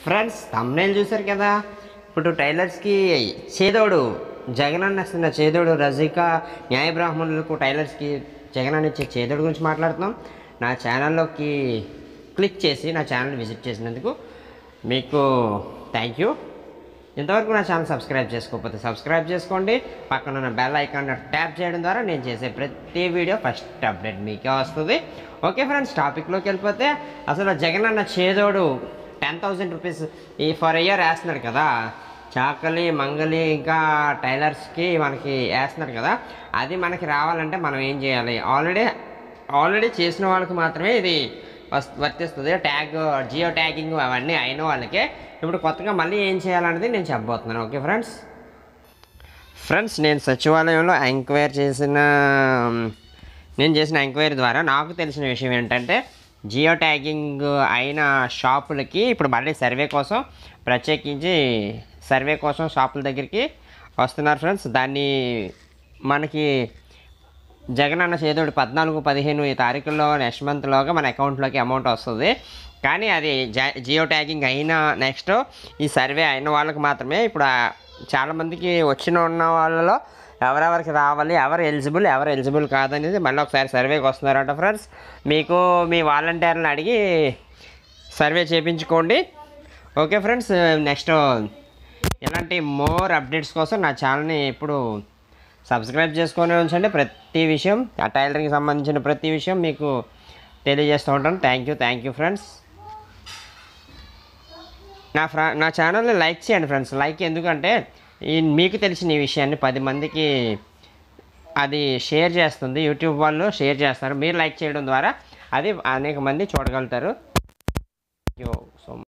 friends thumbnail చూశారు కదా ఇప్పుడు టైలర్స్కి చేదోడు జగన్ అన్న ఇస్తున్న చేదోడు రజిక న్యాయ బ్రాహ్మణులకు టైలర్స్కి జగన్ అన్న ఇచ్చే చేదోడు గురించి మాట్లాడుతున్నాం నా ఛానల్లోకి క్లిక్ చేసి నా ఛానల్ విజిట్ చేసినందుకు మీకు థ్యాంక్ యూ ఇంతవరకు నా ఛానల్ సబ్స్క్రైబ్ చేసుకోకపోతే సబ్స్క్రైబ్ చేసుకోండి పక్కన ఉన్న బెల్ ఐకాన్ ట్యాప్ చేయడం ద్వారా నేను చేసే ప్రతి వీడియో ఫస్ట్ అప్డేట్ మీకే వస్తుంది ఓకే ఫ్రెండ్స్ టాపిక్లోకి వెళ్ళిపోతే అసలు జగన్ అన్న చేదోడు టెన్ థౌజండ్ రూపీస్ ఈ ఫర్ ఇయర్ వేస్తున్నాడు కదా చాకలి మంగలి ఇంకా టైలర్స్కి మనకి వేస్తున్నాడు కదా అది మనకి రావాలంటే మనం ఏం చేయాలి ఆల్రెడీ ఆల్రెడీ చేసిన వాళ్ళకి మాత్రమే ఇది వస్- వర్తిస్తుంది ట్యాగ్ జియో ట్యాగింగ్ అవన్నీ అయిన వాళ్ళకే ఇప్పుడు కొత్తగా మళ్ళీ ఏం చేయాలనేది నేను చెప్పబోతున్నాను ఓకే ఫ్రెండ్స్ ఫ్రెండ్స్ నేను సచివాలయంలో ఎంక్వైరీ చేసిన నేను చేసిన ఎంక్వైరీ ద్వారా నాకు తెలిసిన విషయం ఏంటంటే జియో ట్యాగింగ్ అయిన షాపులకి ఇప్పుడు మళ్ళీ సర్వే కోసం ప్రత్యేకించి సర్వే కోసం షాపుల దగ్గరికి వస్తున్నారు ఫ్రెండ్స్ దాన్ని మనకి జగన్ అన్న చేదోడు పద్నాలుగు పదిహేను ఈ తారీఖుల్లో నెక్స్ట్ మంత్లోగా మన అకౌంట్లోకి అమౌంట్ వస్తుంది కానీ అది జ- జియో ట్యాగింగ్ అయిన నెక్స్ట్ ఈ సర్వే అయిన వాళ్ళకి మాత్రమే ఇప్పుడు ఆ చాలామందికి వచ్చిన ఉన్న వాళ్ళలో ఎవరెవరికి రావాలి ఎవరు ఎలిజిబుల్ ఎవరు ఎలిజిబుల్ కాదనేది మళ్ళీ ఒకసారి సర్వేకి వస్తున్నారట ఫ్రెండ్స్ మీకు మీ వాలంటీర్లను అడిగి సర్వే చేయించుకోండి ఓకే ఫ్రెండ్స్ నెక్స్ట్ ఇలాంటి మోర్ అప్డేట్స్ కోసం నా ఛానల్ని ఇప్పుడు సబ్స్క్రైబ్ చేసుకొని ఉంచండి ప్రతి విషయం ఆ టైలరింగ్కి సంబంధించిన ప్రతి విషయం మీకు తెలియజేస్తూ ఉంటాను thank you thank you friends నా ఫ్ర నా ఛానల్ని లైక్ చేయండి ఫ్రెండ్స్ లైక్ ఎందుకంటే ఈ మీకు తెలిసిన ఈ విషయాన్ని పది మందికి అది షేర్ చేస్తుంది యూట్యూబ్ వాళ్ళు షేర్ చేస్తారు మీరు లైక్ చేయడం ద్వారా అది అనేక మంది చూడగలుగుతారు థ్యాంక్ యూ సో మచ్